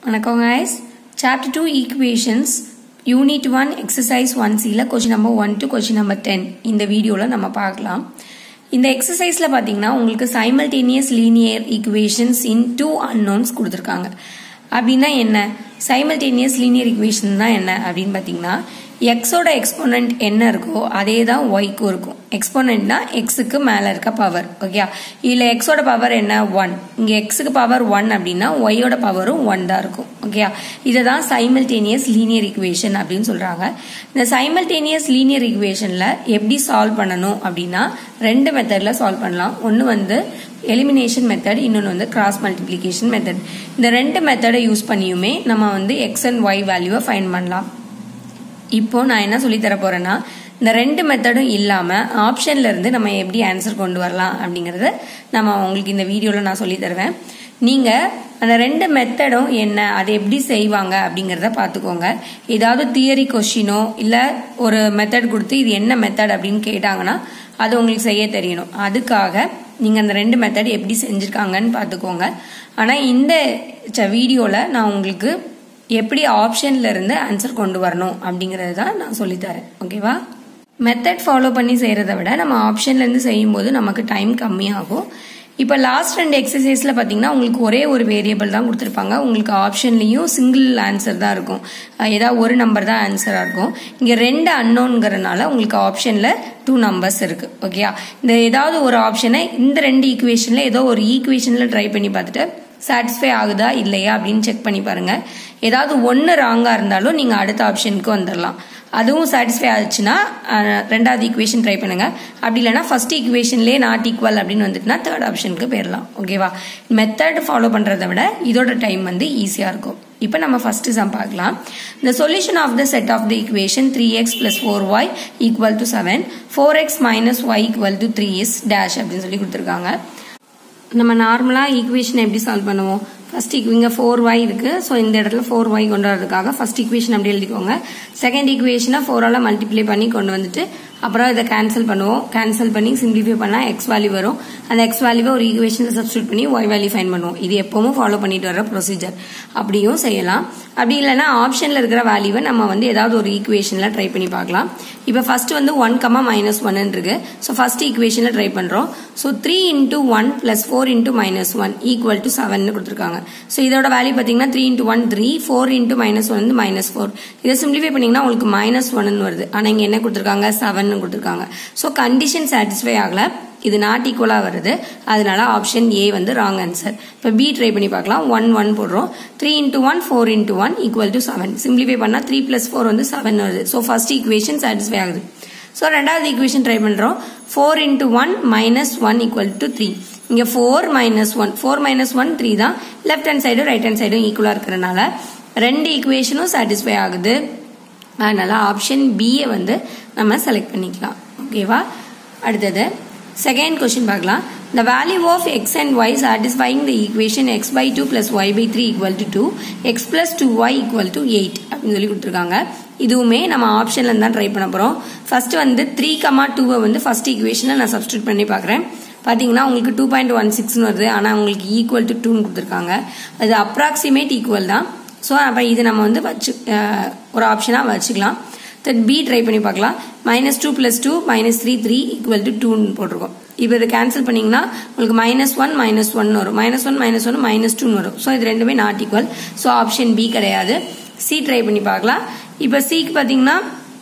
வணக்கம் guys chapter 2 equations unit 1 exercise 1c ல question number 1 to question number 10 இந்த வீடியோவில் நம்ம பார்க்கலாம் இந்த எக்ஸசைஸில் பார்த்தீங்கன்னா உங்களுக்கு simultaneous linear equations in two unknowns கொடுத்துருக்காங்க அப்படின்னா என்ன simultaneous linear equation தான் என்ன அப்படின்னு பார்த்தீங்கன்னா எக்ஸோட எக்ஸ்போனன்ட் என்ன இருக்கோ அதே தான் ஒய்க்கும் இருக்கும் எக்ஸ்போனன்ட்னா எக்ஸுக்கு மேலே இருக்க பவர் ஓகே இதில் எக்ஸோட பவர் என்ன ஒன் இங்கே எக்ஸுக்கு பவர் ஒன் அப்படின்னா ஒய்யோட பவரும் ஒன் தான் இருக்கும் ஓகே இதை தான் சைமல்டேனியஸ் லீனியர் இக்குவேஷன் அப்படின்னு சொல்கிறாங்க இந்த சைமல்டேனியஸ் லீனியர் இக்குவேஷனில் எப்படி சால்வ் பண்ணணும் அப்படின்னா ரெண்டு மெத்தடில் சால்வ் பண்ணலாம் ஒன்று வந்து எலிமினேஷன் மெத்தட் இன்னொன்று வந்து கிராஸ் மல்டிப்ளிகேஷன் மெத்தட் இந்த ரெண்டு மெத்தடை யூஸ் பண்ணியுமே நம்ம வந்து எக்ஸ் அண்ட் ஒய் வேல்யூவை ஃபைன் பண்ணலாம் இப்போ நான் என்ன சொல்லி தர போறேன்னா இந்த ரெண்டு மெத்தடும் இல்லாம ஆப்ஷன்ல இருந்து நம்ம எப்படி ஆன்சர் கொண்டு வரலாம் அப்படிங்கறத நம்ம உங்களுக்கு இந்த வீடியோல நான் சொல்லி தருவேன் நீங்க அந்த ரெண்டு மெத்தடும் என்ன அதை எப்படி செய்வாங்க அப்படிங்கறத பாத்துக்கோங்க ஏதாவது தியரி கொஸ்டினோ இல்ல ஒரு மெத்தட் கொடுத்து இது என்ன மெத்தட் அப்படின்னு கேட்டாங்கன்னா அது உங்களுக்கு செய்ய தெரியணும் அதுக்காக நீங்க அந்த ரெண்டு மெத்தட் எப்படி செஞ்சிருக்காங்கன்னு பாத்துக்கோங்க ஆனா இந்த வீடியோல நான் உங்களுக்கு எப்படி ஆப்ஷன்ல இருந்து ஆன்சர் கொண்டு வரணும் அப்படிங்கறது தான் நான் சொல்லித்தரேன் ஓகேவா மெத்தட் ஃபாலோ பண்ணி செய்யறத விட நம்ம ஆப்ஷன்ல இருந்து செய்யும்போது நமக்கு டைம் கம்மியாகும் இப்போ லாஸ்ட் ரெண்டு எக்ஸசைஸ்ல பாத்தீங்கன்னா உங்களுக்கு ஒரே ஒரு வேரியபிள் தான் கொடுத்துருப்பாங்க உங்களுக்கு ஆப்ஷன்லயும் சிங்கிள் ஆன்சர் தான் இருக்கும் ஏதாவது ஒரு நம்பர் தான் ஆன்சரா இருக்கும் இங்க ரெண்டு அன்னோன்ங்கிறனால உங்களுக்கு ஆப்ஷன்ல டூ நம்பர்ஸ் இருக்கு ஓகேயா இந்த ஏதாவது ஒரு ஆப்ஷனை இந்த ரெண்டு ஈக்குவேஷன்ல ஏதோ ஒரு ஈக்குவேஷன்ல ட்ரை பண்ணி பார்த்துட்டு சாட்டிஸ்ஃபை ஆகுதா இல்லையா அப்படின்னு செக் பண்ணி பாருங்க ஏதாவது ஒன்று ராங்காக இருந்தாலும் நீங்கள் அடுத்த ஆப்ஷனுக்கு வந்துடலாம் அதுவும் சாட்டிஸ்ஃபை ஆச்சுன்னா ரெண்டாவது ஈக்குவேஷன் ட்ரை பண்ணுங்க அப்படி இல்லைனா ஃபர்ஸ்ட் ஈக்குவேஷன்லேயே நாட் ஈக்குவல் அப்படின்னு வந்துட்டுனா தேர்ட் ஆப்ஷனுக்கு போயிடலாம் ஓகேவா மெத்தட் ஃபாலோ பண்ணுறதை விட இதோட டைம் வந்து ஈஸியாக இருக்கும் இப்போ நம்ம ஃபர்ஸ்ட் சம் பார்க்கலாம் the solution of the set of the equation 3x plus 4y equal to 7 4x minus y equal to 3 is dash அப்படின்னு சொல்லி கொடுத்துருக்காங்க நம்ம நார்மலாக ஈக்குவேஷன் எப்படி சால்வ் பண்ணுவோம் ஃபர்ஸ்ட் இங்கே ஃபோர் ஒய் இருக்கு ஸோ இந்த இடத்துல ஃபோர் ஒய் கொண்டு வரதுக்காக ஃபர்ஸ்ட் ஈக்குவேஷன் அப்படி எழுதிக்கோங்க செகண்ட் ஈக்குவேஷனை ஃபோரால் மல்டிப்ளை பண்ணி கொண்டு வந்துட்டு அப்புறம் இதை கேன்சல் பண்ணுவோம் கேன்சல் பண்ணி சிம்பிளிஃபை பண்ணால் எக்ஸ் வேல்யூ வரும் அந்த எக்ஸ் வேல்யூவை ஒரு ஈக்குவேஷனில் சப்ஸ்டியூட் பண்ணி ஒய் வேல்யூ ஃபைன் பண்ணுவோம் இது எப்பவும் ஃபாலோ பண்ணிட்டு வர ப்ரொசீஜர் அப்படியும் செய்யலாம் அப்படி இல்லைன்னா ஆப்ஷனில் இருக்கிற வேல்யூவை நம்ம வந்து ஏதாவது ஒரு ஈக்குவேஷனில் ட்ரை பண்ணி பார்க்கலாம் இப்போ ஃபர்ஸ்ட் வந்து ஒன் கமா மைனஸ் ஒன் இருக்கு ஸோ ஃபர்ஸ்ட் ஈக்குவேஷனில் ட்ரை பண்ணுறோம் so three into one plus four into minus one equal to seven கொடுத்துருக்காங்க ஸோ இதோட வேல்யூ பார்த்தீங்கன்னா three into one three four into minus one வந்து மைனஸ் ஃபோர் இதை simplify பண்ணீங்கன்னா உங்களுக்கு மைனஸ் ஒன்னு வருது ஆனால் இங்கே என்ன கொடுத்துருக்காங்க செவன் கொடுத்துருக்காங்க ஸோ கண்டிஷன் சாட்டிஸ்ஃபை ஆகல இது நாட் ஈக்குவலா வருது அதனால ஆப்ஷன் ஏ வந்து ராங் ஆன்சர் இப்போ பி ட்ரை பண்ணி பார்க்கலாம் ஒன் ஒன் போடுறோம் three into one four into one equal to seven simplify பண்ணா த்ரீ பிளஸ் ஃபோர் வந்து செவன் வருது ஸோ ஃபர்ஸ்ட் ஈக்குவேஷன் சாட்டிஸ்ஃபை ஆகுது ஸோ ரெண்டாவது ஈக்குவேஷன் ட்ரை பண்றோம் four into one minus one equal to three இங்க four minus one four minus one three தான் left hand சைடும் right hand சைடும் ஈக்குவலா இருக்கிறனால ரெண்டு ஈக்குவேஷனும் சாட்டிஸ்ஃபை ஆகுது அதனால ஆப்ஷன் பியை வந்து நம்ம செலக்ட் பண்ணிக்கலாம் ஓகேவா அடுத்தது செகண்ட் கொஸ்டின் பார்க்கலாம் the value of x and y satisfying the equation x by 2 plus y by 3 equal to 2 x plus 2y equal to 8 அப்படின்னு சொல்லி கொடுத்துருக்காங்க இதுவுமே நம்ம ஆப்ஷன்ல தான் ட்ரை பண்ண போறோம் ஃபர்ஸ்ட் வந்து த்ரீ கமா டூவை வந்து ஃபர்ஸ்ட் ஈக்குவேஷனில் நான் சப்ஸ்டியூட் பண்ணி பார்க்குறேன் பார்த்தீங்கன்னா உங்களுக்கு டூ பாயிண்ட் ஒன் சிக்ஸ்னு வருது ஆனால் உங்களுக்கு ஈக்குவல் டு டூன்னு கொடுத்துருக்காங்க அது அப்ராக்சிமேட் ஈக்குவல் தான் ஸோ அப்போ இது நம்ம வந்து வச்சு ஒரு ஆப்ஷனாக வச்சுக்கலாம் தென் பி ட்ரை பண்ணி பார்க்கலாம் minus two plus two minus three three equal to டூன்னு போட்டிருக்கோம் இப்போ இதை கேன்சல் பண்ணீங்கன்னா உங்களுக்கு மைனஸ் ஒன் மைனஸ் ஒன் வரும் minus one minus one minus டூன்னு வரும் ஸோ இது ரெண்டுமே not equal so option B கிடையாது சி ட்ரை பண்ணி பார்க்கலாம் இப்போ சிக்கு பார்த்தீங்கன்னா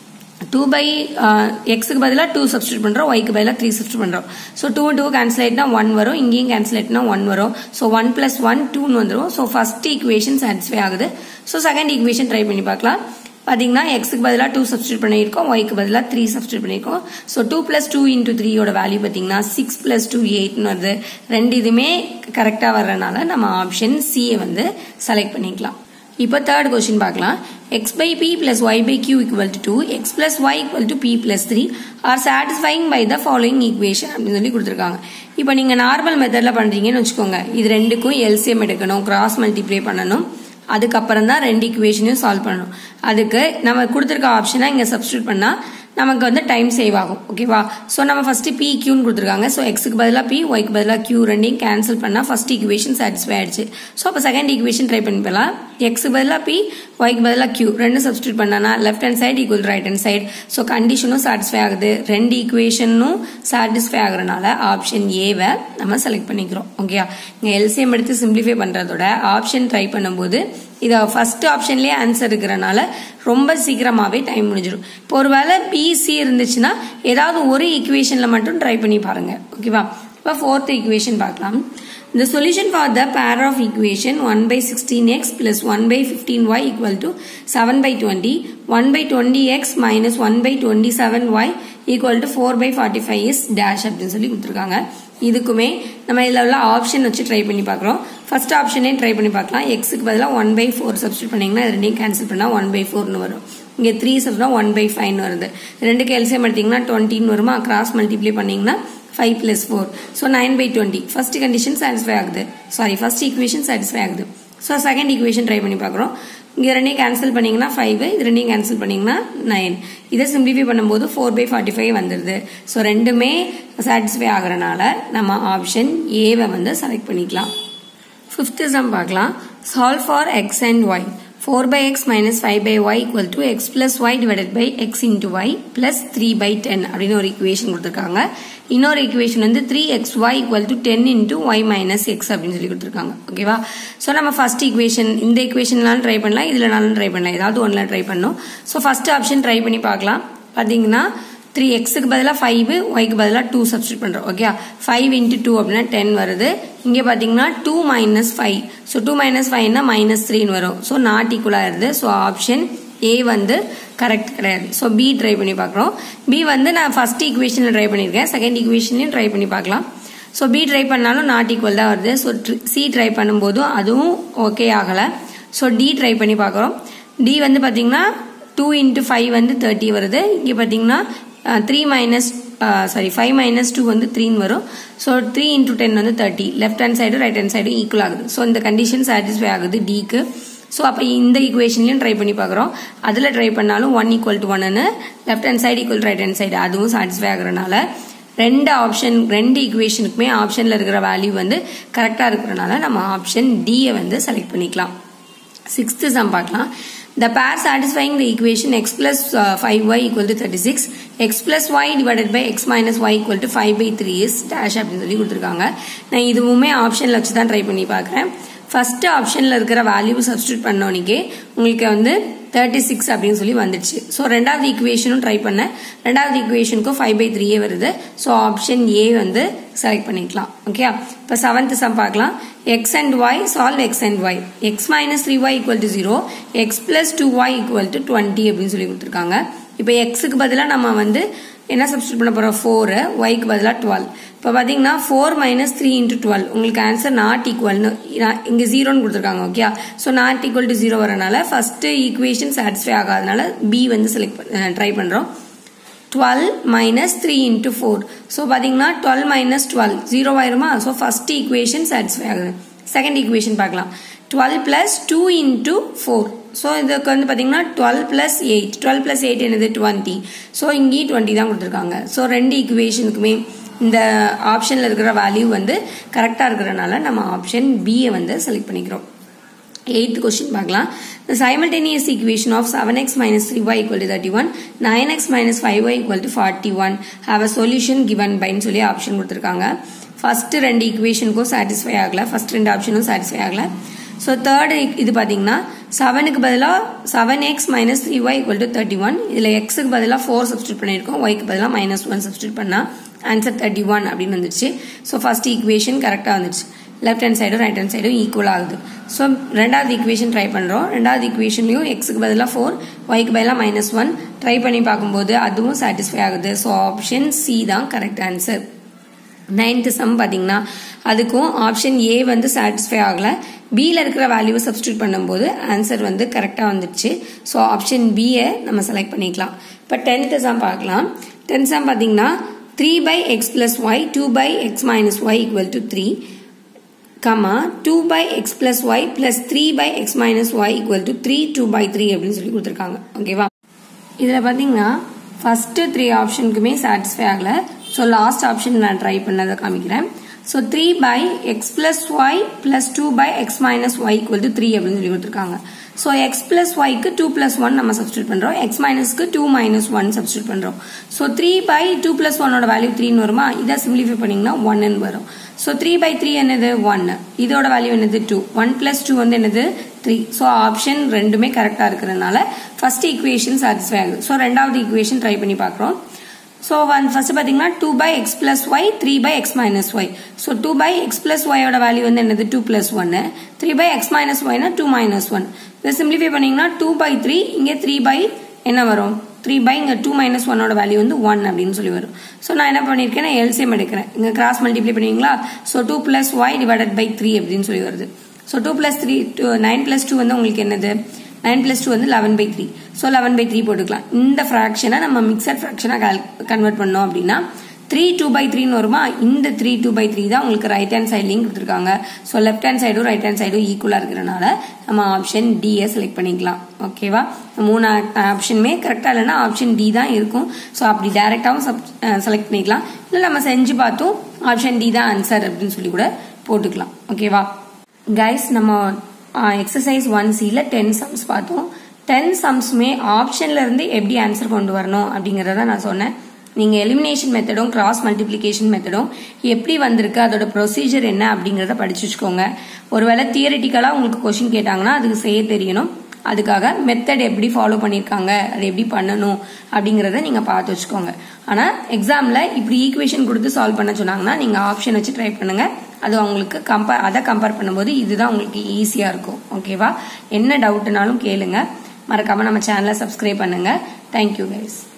டூ பை எக்ஸுக்கு பதிலாக டூ சப்ஸ்டியூட் பண்ணுறோம் ஒய்க்கு பதிலாக த்ரீ சப்ஸ்டியூட் பண்ணுறோம் ஸோ டூ டூ கேன்சல் ஆயிட்டுனா ஒன் வரும் இங்கேயும் கேன்சல் ஆயிட்டுனா ஒன் வரும் ஸோ ஒன் பிளஸ் ஒன் டூன்னு வந்துடும் ஸோ ஃபர்ஸ்ட் ஈக்குவேஷன் சாட்டிஸ்ஃபை ஆகுது ஸோ செகண்ட் ஈக்குவேஷன் ட்ரை பண்ணி பார்க்கலாம் பார்த்தீங்கன்னா எக்ஸுக்கு பதிலாக டூ சப்ஸ்டியூட் பண்ணியிருக்கோம் ஒய்க்கு பதிலாக த்ரீ சப்ஸ்டியூட் பண்ணியிருக்கோம் so two plus two into த்ரீயோட வேல்யூ பார்த்தீங்கன்னா சிக்ஸ் பிளஸ் டூ எயிட்னு வருது ரெண்டு இதுவுமே கரெக்டாக வர்றதுனால நம்ம ஆப்ஷன் சியை வந்து செலக்ட் பண்ணிக்கலாம் இப்போ தேர்ட் கொஸ்டின் பார்க்கலாம் x by p plus y by q equal to two x plus y equal to p plus three are satisfying by the following equation அப்படின்னு சொல்லி கொடுத்துருக்காங்க இப்போ நீங்கள் நார்மல் மெத்தடில் பண்ணுறீங்கன்னு வச்சுக்கோங்க இது ரெண்டுக்கும் எல்சிஎம் எடுக்கணும் கிராஸ் மல்டிப்ளை பண்ணணும் அதுக்கப்புறம் தான் ரெண்டு ஈக்குவேஷனையும் சால்வ் பண்ணணும் அதுக்கு நம்ம கொடுத்துருக்க ஆப்ஷனை இங்கே சப்ஸ்டியூட் பண்ணால் நமக்கு வந்து டைம் சேவ் ஆகும் ஓகேவா ஸோ நம்ம ஃபர்ஸ்ட் பி கியூன்னு கொடுத்துருக்காங்க ஸோ எக்ஸுக்கு பதிலாக பி ஒய்க்கு பதிலாக கியூ ரெண்டையும் கேன்சல் பண்ணால் ஃபர்ஸ்ட் ஈக்குவேஷன் சாட்டிஸ்ஃபை ஆயிடுச்சு ஸோ அப்போ செகண்ட் ஈக்குவேஷன் ட்ரை பண்ணி போகலாம் எக்ஸ் பதிலாக பி ஒய்க்கு பதிலாக கியூ ரெண்டு சப்ஸ்டியூட் பண்ணனா left hand side equal right hand side so கண்டிஷனும் சாட்டிஸ்ஃபை ஆகுது ரெண்டு ஈக்குவேஷனும் சாட்டிஸ்ஃபை ஆகுறனால ஆப்ஷன் ஏவை நம்ம செலக்ட் பண்ணிக்கிறோம் ஓகேயா இங்கே எல்சிஎம் எடுத்து சிம்பிளிஃபை பண்ணுறதோட ஆப்ஷன் ட்ரை பண்ணும்போது இதை ஃபர்ஸ்ட் ஆப்ஷன்லேயே ஆன்சர் இருக்கிறனால ரொம்ப சீக்கிரமாகவே டைம் முடிஞ்சிடும் இப்போ ஒரு வேளை பிசி இருந்துச்சுன்னா ஏதாவது ஒரு ஈக்குவேஷனில் மட்டும் ட்ரை பண்ணி பாருங்க ஓகேவா இப்போ ஃபோர்த் ஈக்குவேஷன் பார்க்கலாம் The solution for the pair of equation 1 by 16x plus 1 by 15y equal to 7 by 20, 1 by 20x minus 1 by 27y equal to 4 by 45 is dash அப்படின்னு சொல்லி கொடுத்துருக்காங்க இதுக்குமே நம்ம இதில் உள்ள ஆப்ஷன் வச்சு ட்ரை பண்ணி பார்க்குறோம் ஃபர்ஸ்ட் ஆப்ஷனே ட்ரை பண்ணி பார்க்கலாம் எக்ஸுக்கு பதிலாக ஒன் பை ஃபோர் சப்ஸ்டியூட் பண்ணிங்கன்னா இது ரெண்டையும் கேன்சல் பண்ணால் ஒன் பை ஃபோர்னு வரும் இங்கே த்ரீ சப்ஸ்னா ஒன் பை ஃபைவ்னு வருது ரெண்டு கேல்சியம் எடுத்தீங்கன்னா டுவெண்ட்டின்னு வருமா கிராஸ் மல்டிப்ளை பண்ணிங்கன்னா five plus four so nine by twenty first condition satisfy ஆகுது சாரி ஃபர்ஸ்ட் ஈக்குவேஷன் சாட்டிஸ்ஃபை ஆகுது ஸோ செகண்ட் ஈக்குவேஷன் ட்ரை பண்ணி பார்க்குறோம் இங்கே ரெண்டையும் கேன்சல் பண்ணீங்கன்னா ஃபைவ் இது ரெண்டையும் கேன்சல் பண்ணீங்கன்னா நைன் இதை சிம்பிளிஃபை பண்ணும்போது ஃபோர் பை ஃபார்ட்டி ஃபைவ் வந்துடுது ஸோ ரெண்டுமே சாட்டிஸ்ஃபை ஆகுறனால நம்ம ஆப்ஷன் ஏவை வந்து செலக்ட் பண்ணிக்கலாம் ஃபிஃப்த் சம் பார்க்கலாம் solve for x and y 4 by x minus 5 by y equal to x plus y divided by x into y plus 3 by 10 அப்படின்னு ஒரு ஈக்குவேஷன் கொடுத்துருக்காங்க இன்னொரு ஈக்குவேஷன் வந்து 3xy equal to 10 into y minus x அப்படின்னு சொல்லி கொடுத்துருக்காங்க ஓகேவா so நம்ம ஃபர்ஸ்ட் ஈக்குவேஷன் இந்த ஈக்குவேஷன்லாம் ட்ரை பண்ணலாம் இதுலனாலும் ட்ரை பண்ணலாம் ஏதாவது ஒன்றில் ட்ரை பண்ணணும் ஸோ ஃபர்ஸ்ட் ஆப்ஷன் ட்ரை பண்ணி பார்க்கலாம் பார்த்தீங்கன்னா த்ரீ எக்ஸுக்கு பதிலாக ஃபைவ் ஒய்க்கு பதிலாக டூ சப்ஸ்டியூட் பண்ணுறோம் ஓகே ஃபைவ் இன்ட்டு டூ அப்படின்னா டென் வருது இங்கே பார்த்தீங்கன்னா two minus five so two minus ஃபைவ்னா மைனஸ் த்ரீன்னு வரும் ஸோ நாட் ஈக்குவலாக இருது ஸோ ஆப்ஷன் ஏ வந்து கரெக்ட் கிடையாது ஸோ பி ட்ரை பண்ணி பார்க்குறோம் பி வந்து நான் ஃபர்ஸ்ட் ஈக்குவேஷனில் ட்ரை பண்ணியிருக்கேன் செகண்ட் ஈக்குவேஷன்லையும் ட்ரை பண்ணி பார்க்கலாம் ஸோ பி ட்ரை பண்ணாலும் நாட் ஈக்குவல் தான் வருது ஸோ சி ட்ரை பண்ணும்போதும் அதுவும் ஓகே ஆகலை ஸோ டி ட்ரை பண்ணி பார்க்குறோம் டி வந்து பார்த்தீங்கன்னா டூ இன்ட்டு ஃபைவ் வந்து தேர்ட்டி வருது இங்கே பார்த்தீங்கன்னா three minus sorry five minus two வந்து த்ரீன்னு வரும் ஸோ த்ரீ இன்டூ டென் வந்து thirty left hand side right hand side equal ஆகுது ஸோ இந்த கண்டிஷன் சாட்டிஸ்ஃபை ஆகுது டிக்கு ஸோ அப்போ இந்த ஈக்குவேஷன்லையும் ட்ரை பண்ணி பார்க்குறோம் அதில் ட்ரை பண்ணாலும் ஒன் ஈக்குவல் டு ஒன்னு left hand side equal right hand side அதுவும் சாட்டிஸ்ஃபை ஆகுறனால ரெண்டு ஆப்ஷன் ரெண்டு ஈக்குவேஷனுக்குமே ஆப்ஷனில் இருக்கிற வேல்யூ வந்து கரெக்டாக இருக்கிறனால நம்ம ஆப்ஷன் டியை வந்து செலக்ட் பண்ணிக்கலாம் சிக்ஸ்த்து சம் பார்க்கலாம் The pair satisfying the equation x plus uh, 5y equal to 36, x plus y divided by x minus y equal to 5 by 3 is dash அப்படின்னு சொல்லி கொடுத்துருக்காங்க நான் இதுவுமே ஆப்ஷனில் வச்சு தான் ட்ரை பண்ணி பார்க்குறேன் ஃபர்ஸ்ட் ஆப்ஷனில் இருக்கிற வேல்யூ சப்ஸ்டியூட் பண்ணோனிக்கே உங்களுக்கு வந்து தேர்ட்டி சிக்ஸ் அப்படின்னு சொல்லி வந்துடுச்சு ஸோ ரெண்டாவது ஈக்குவேஷனும் ட்ரை பண்ணேன் ரெண்டாவது ஈக்குவேஷனுக்கும் ஃபைவ் பை த்ரீயே வருது ஸோ ஆப்ஷன் ஏ வந்து செலக்ட் பண்ணிக்கலாம் ஓகே இப்போ செவன்த் சம் பார்க்கலாம் x and y solve x and y x minus three y equal to zero x plus two y equal to twenty அப்படின்னு சொல்லி கொடுத்துருக்காங்க இப்போ எக்ஸுக்கு பதிலாக நம்ம வந்து என்ன சப்ஸ்டியூட் பண்ண போகிறோம் ஃபோரு ஒய்க்கு பதிலாக டுவெல் இப்போ பார்த்தீங்கன்னா four minus three into twelve உங்களுக்கு ஆன்சர் நாட் ஈக்குவல்னு இங்கே ஜீரோன்னு கொடுத்துருக்காங்க okay so not equal to zero வரனால ஃபர்ஸ்ட் ஈக்குவேஷன் சாட்டிஸ்ஃபை ஆகாதனால பி வந்து செலக்ட் ட்ரை பண்ணுறோம் twelve minus three into four so பார்த்தீங்கன்னா டுவெல் மைனஸ் டுவெல் ஜீரோ ஆயிருமா ஸோ ஃபர்ஸ்ட் ஈக்குவேஷன் சாட்டிஸ்ஃபை ஆகுது செகண்ட் ஈக்குவேஷன் பார்க்கலாம் twelve plus two into four so இதுக்கு வந்து பார்த்தீங்கன்னா twelve plus eight twelve plus eight என்னது டுவெண்ட்டி ஸோ இங்கேயும் டுவெண்ட்டி தான் கொடுத்துருக்காங்க ஸோ ரெண்டு ஈக்குவேஷனுக்குமே இந்த ஆப்ஷனில் இருக்கிற வேல்யூ வந்து கரெக்டாக இருக்கிறனால நம்ம ஆப்ஷன் பியை வந்து செலக்ட் பண்ணிக்கிறோம் எயித்து கொஸ்டின் பார்க்கலாம் the simultaneous equation of 7x minus 3y equal to 31 9x minus 5y equal to 41 have a solution given by ன்னு சொல்லி ஆப்ஷன் கொடுத்துருக்காங்க ஃபர்ஸ்ட் ரெண்டு ஈக்குவேஷனுக்கும் சாட்டிஸ்ஃபை ஆகல ஃபர்ஸ்ட் ரெண்டு ஆப்ஷனும் சாட்டிஸ்ஃபை ஆகல ஸோ தேர்ட் இது பார்த்தீங்கன்னா செவனுக்கு பதிலாக seven x minus three y equal to thirty one இதில் எக்ஸுக்கு பதிலாக ஃபோர் சப்ஸ்டியூட் பண்ணியிருக்கோம் ஒய்க்கு பதிலாக மைனஸ் ஒன் சப்ஸ்டியூட் பண்ணால் ஆன்சர் தேர்ட்டி ஒன் அப்படின்னு வந்துச்சு ஸோ ஃபர்ஸ்ட் ஈக்குவேஷன் கரெக்டாக வந்துச்சு லெஃப்ட் ஹேண்ட் சைடும் ரைட் ஹேண்ட் சைடும் ஈக்குவல் ஆகுது ஸோ ரெண்டாவது ஈக்குவேஷன் ட்ரை பண்ணுறோம் ரெண்டாவது ஈக்குவேஷன்லையும் எக்ஸுக்கு பதிலாக ஃபோர் ஒய்க்கு பதிலாக மைனஸ் ஒன் ட்ரை பண்ணி பார்க்கும்போது அதுவும் சாட்டிஸ்ஃபை ஆகுது ஸோ ஆப்ஷன் சி தான் கரெக்ட் ஆன்சர் நைன்த்து சம் பார்த்தீங்கன்னா அதுக்கும் ஆப்ஷன் ஏ வந்து சாட்டிஸ்ஃபை ஆகலை பியில் இருக்கிற வேல்யூவை சப்ஸ்டியூட் பண்ணும்போது ஆன்சர் வந்து கரெக்டாக வந்துடுச்சு ஸோ ஆப்ஷன் பியை நம்ம செலக்ட் பண்ணிக்கலாம் இப்போ டென்த்து சம் பார்க்கலாம் டென்த் சம் பார்த்தீங்கன்னா three by x plus y two by x minus y equal to three comma two by x plus y plus three by x minus y equal to three two by three அப்படின்னு சொல்லி கொடுத்துருக்காங்க ஓகேவா இதில் பார்த்தீங்கன்னா first three ஆப்ஷனுக்குமே satisfy ஆகலை so last option நான் try பண்ணதை காமிக்கிறேன் so three by x plus y plus two by x minus y equal to three அப்படின்னு சொல்லி கொடுத்துருக்காங்க ஸோ எக்ஸ் பிளஸ் ஒய்க்கு டூ பிளஸ் ஒன் நம்ம சப்ஸ்டியூட் பண்ணுறோம் எக்ஸ் மைனஸ்க்கு டூ மைனஸ் ஒன் சப்ஸ்டியூட் பண்ணுறோம் so three by two plus ஒன்னோட value த்ரீன்னு வருமா இதை சிம்பிளிஃபை பண்ணிங்கன்னா ஒன்னு வரும் ஸோ த்ரீ பை த்ரீ என்னது ஒன்னு இதோட வேல்யூ என்னது டூ ஒன் பிளஸ் டூ வந்து என்னது த்ரீ ஸோ ஆப்ஷன் ரெண்டுமே கரெக்டாக இருக்கிறதுனால ஃபர்ஸ்ட் ஈக்குவேஷன் சாட்டிஸ்ஃபை ஆகுது ஸோ ரெண்டாவது ஈக்குவேஷன் ட்ரை பண்ணி பார்க்குறோம் ஸோ ஃபர்ஸ்ட் பார்த்தீங்கன்னா two by x plus y three by x minus y so two by x plus ஒயோட வேல்யூ வந்து என்னது டூ பிளஸ் ஒன்னு த்ரீ பை எக்ஸ் மைனஸ் ஒய்னா டூ மைனஸ் ஒன் இதை சிம்பிளிஃபை பண்ணீங்கன்னா டூ பை த்ரீ இங்கே three by என்ன வரும் த்ரீ பை இங்கே டூ மைனஸ் ஒன்னோட வேல்யூ வந்து ஒன் அப்படின்னு சொல்லி வரும் ஸோ நான் என்ன பண்ணியிருக்கேன் நான் எல்சிஎம் எடுக்கிறேன் இங்கே கிராஸ் மல்டிப்ளை பண்ணுவீங்களா so two plus y divided by three அப்படின்னு சொல்லி வருது so two plus three two nine plus two வந்து உங்களுக்கு என்னது நைன் பிளஸ் டூ வந்து eleven by three so eleven by three போட்டுக்கலாம் இந்த ஃப்ராக்ஷனை நம்ம மிக்சட் ஃப்ராக்ஷனாக கன்வெர்ட் பண்ணோம் அப்படின்னா த்ரீ டூ பை த்ரீன்னு வருமா இந்த த்ரீ டூ பை த்ரீ தான் உங்களுக்கு ரைட் ஹேண்ட் சைட்லையும் கொடுத்துருக்காங்க ஸோ லெஃப்ட் ஹேண்ட் சைடும் ரைட் ஹேண்ட் சைடும் ஈக்குவலாக இருக்கிறனால நம்ம ஆப்ஷன் டியை செலக்ட் பண்ணிக்கலாம் ஓகேவா மூணு ஆப்ஷனுமே கரெக்டாக இல்லைன்னா ஆப்ஷன் டி தான் இருக்கும் ஸோ அப்படி டேரெக்டாகவும் செலக்ட் பண்ணிக்கலாம் இல்லை நம்ம செஞ்சு பார்த்தும் ஆப்ஷன் டி தான் ஆன்சர் அப்படின்னு சொல்லி கூட போட்டுக்கலாம் ஓகேவா கைஸ் நம்ம எக்ஸசைஸ் ஒன் சியில் டென் சம்ஸ் பார்த்தோம் டென் சம்ஸுமே ஆப்ஷன்ல இருந்து எப்படி ஆன்சர் கொண்டு வரணும் அப்படிங்கறத நான் சொன்னேன் நீங்க எலிமினேஷன் மெத்தடும் கிராஸ் மல்டிப்ளிகேஷன் மெத்தடும் எப்படி வந்திருக்கு அதோட ப்ரொசீஜர் என்ன அப்படிங்கறத படிச்சு வச்சுக்கோங்க ஒருவேளை தியரிட்டிக்கலா உங்களுக்கு கொஸ்டின் கேட்டாங்கன்னா அதுக்கு செய்ய தெரியணும் அதுக்காக மெத்தட் எப்படி ஃபாலோ பண்ணியிருக்காங்க அது எப்படி பண்ணணும் அப்படிங்கறத நீங்க பார்த்து வச்சுக்கோங்க ஆனா எக்ஸாம்ல இப்படி ஈக்குவேஷன் கொடுத்து சால்வ் பண்ண சொன்னாங்கன்னா நீங்க ஆப்ஷன் வச்சு ட்ரை பண்ணுங்க அது உங்களுக்கு கம்பேர் அதை கம்பேர் பண்ணும்போது இதுதான் உங்களுக்கு ஈஸியா இருக்கும் ஓகேவா என்ன டவுட்னாலும் கேளுங்க மறக்காம நம்ம சேனலை சப்ஸ்கிரைப் பண்ணுங்க தேங்க்யூ கைஸ்